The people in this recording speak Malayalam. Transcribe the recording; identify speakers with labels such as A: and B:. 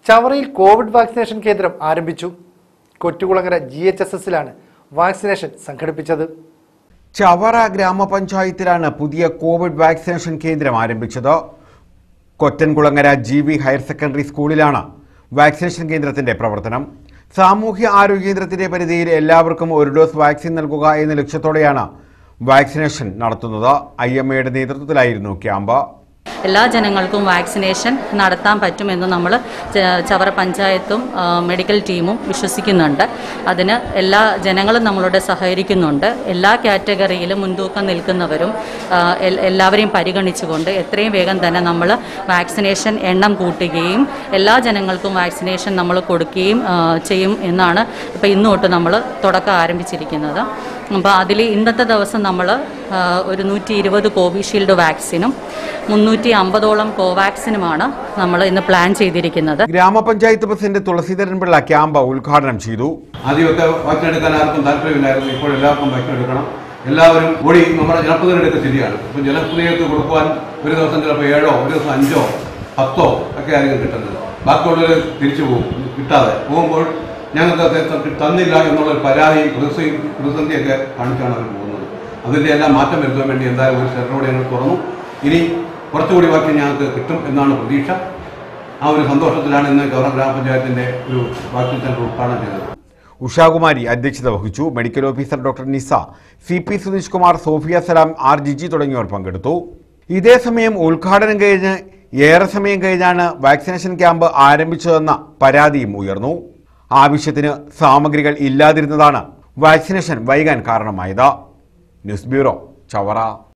A: ചവറയിൽ കോവിഡ് വാക്സിനേഷൻ കേന്ദ്രം ആരംഭിച്ചു കൊറ്റുകുളങ്ങര ജി എച്ച് എസ് എസിലാണ് വാക്സിനേഷൻ സംഘടിപ്പിച്ചത്
B: ചവറ ഗ്രാമപഞ്ചായത്തിലാണ് പുതിയ കോവിഡ് വാക്സിനേഷൻ കേന്ദ്രം ആരംഭിച്ചത് Kottankulangara G V higher secondary സ്കൂളിലാണ് വാക്സിനേഷൻ കേന്ദ്രത്തിന്റെ പ്രവർത്തനം സാമൂഹ്യ ആരോഗ്യ കേന്ദ്രത്തിന്റെ പരിധിയിൽ എല്ലാവർക്കും ഒരു ഡോസ് വാക്സിൻ നൽകുക എന്ന ലക്ഷ്യത്തോടെയാണ് വാക്സിനേഷൻ നടത്തുന്നത് ഐ എം എയുടെ നേതൃത്വത്തിലായിരുന്നു ക്യാമ്പ്
C: എല്ലാ ജനങ്ങൾക്കും വാക്സിനേഷൻ നടത്താൻ പറ്റുമെന്ന് നമ്മൾ ചവറ പഞ്ചായത്തും ആ, മെഡിക്കൽ ടീമും വിശ്വസിക്കുന്നുണ്ട് അതിന് എല്ലാ ജനങ്ങളും നമ്മളോട് സഹകരിക്കുന്നുണ്ട് എല്ലാ കാറ്റഗറിയിലും മുൻതൂക്കം നിൽക്കുന്നവരും ആ, എൽ- എല്ലാവരെയും പരിഗണിച്ചുകൊണ്ട് എത്രയും വേഗം തന്നെ നമ്മൾ വാക്സിനേഷൻ എണ്ണം കൂട്ടുകയും എല്ലാ ജനങ്ങൾക്കും വാക്സിനേഷൻ നമ്മൾ കൊടുക്കുകയും ആ, ചെയ്യും എന്നാണ് ഇപ്പോൾ ഇന്ന് തൊട്ട് നമ്മൾ തുടക്കം ആരംഭിച്ചിരിക്കുന്നത് അപ്പോൾ അതിൽ ഇന്നത്തെ ദിവസം നമ്മൾ ഒരു നൂറ്റി ഇരുപത് കോവിഷീൽഡ് വാക്സിനും മുന്നൂറ്റി അമ്പതോളം കോവാക്സിനുമാണ് നമ്മൾ ഇന്ന് പ്ലാൻ ചെയ്തിരിക്കുന്നത്
B: ഗ്രാമപഞ്ചായത്ത് പ്രസിഡന്റ് തുളസീധരൻ പിള്ള ക്യാമ്പ് ഉദ്ഘാടനം ചെയ്തു
D: ആദ്യമൊക്കെ വാക്സിൻ എടുക്കാൻ ആർക്കും താല്പര്യമില്ലായിരുന്നു ഇപ്പോൾ എല്ലാവർക്കും വാക്സിൻ എടുക്കണം എല്ലാവരും ഓടി നമ്മുടെ ജനപ്രതിനിധിയുടെ സ്ഥിതിയാണ് ഇപ്പം ജനപ്രതിനിധികൾക്ക് കൊടുക്കുവാൻ ഒരു ദിവസം ചിലപ്പോൾ ഏഴോ ഒരു ദിവസം അഞ്ചോ പത്തോ ഒക്കെ ആയിരിക്കും കിട്ടുന്നത് ബാക്കിയുള്ളവർ തിരിച്ചു പോകും കിട്ടാതെ പോകുമ്പോൾ ഞങ്ങൾക്ക് അത് ത- തന്നില്ല എന്നുള്ളൊരു പരാതി പ്രതിസന്ധി പ്രതിസന്ധിയൊക്കെ കാണിച്ചാണ് അവർ പോകുന്നത് അതിൻ്റെ എല്ലാം മാറ്റം വരുത്താൻ വേണ്ടി എന്തായാലും ഒരു സെൻറ്ററോട് ഞങ്ങൾ തുറന്നു ഇനി കുറച്ചുകൂടി വാക്സിൻ ഞങ്ങൾക്ക് കിട്ടും എന്നാണ് പ്രതീക്ഷ ആ ഒരു സന്തോഷത്തിലാണ് ഇന്ന് ഗവർണർ ഗ്രാമപഞ്ചായത്തിൻ്റെ ഒരു വാക്സിൻ സെൻറ്റർ ഉദ്ഘാടനം ചെയ്തത്
B: ഉഷാകുമാരി അധ്യക്ഷത വഹിച്ചു medical officer doctor Nisa C P Suneesh Kumar Sofia Salam R Jiji തുടങ്ങിയവർ പങ്കെടുത്തു ഇതേസമയം ഉദ്ഘാടനം കഴിഞ്ഞ് ഏറെ സമയം കഴിഞ്ഞാണ് വാക്സിനേഷൻ ക്യാമ്പ് ആരംഭിച്ചതെന്ന പരാതിയും ഉയർന്നു ആവശ്യത്തിന് സാമഗ്രികൾ ഇല്ലാതിരുന്നതാണ് വാക്സിനേഷൻ വൈകാൻ കാരണമായത് ന്യൂസ് ബ്യൂറോ ചവറ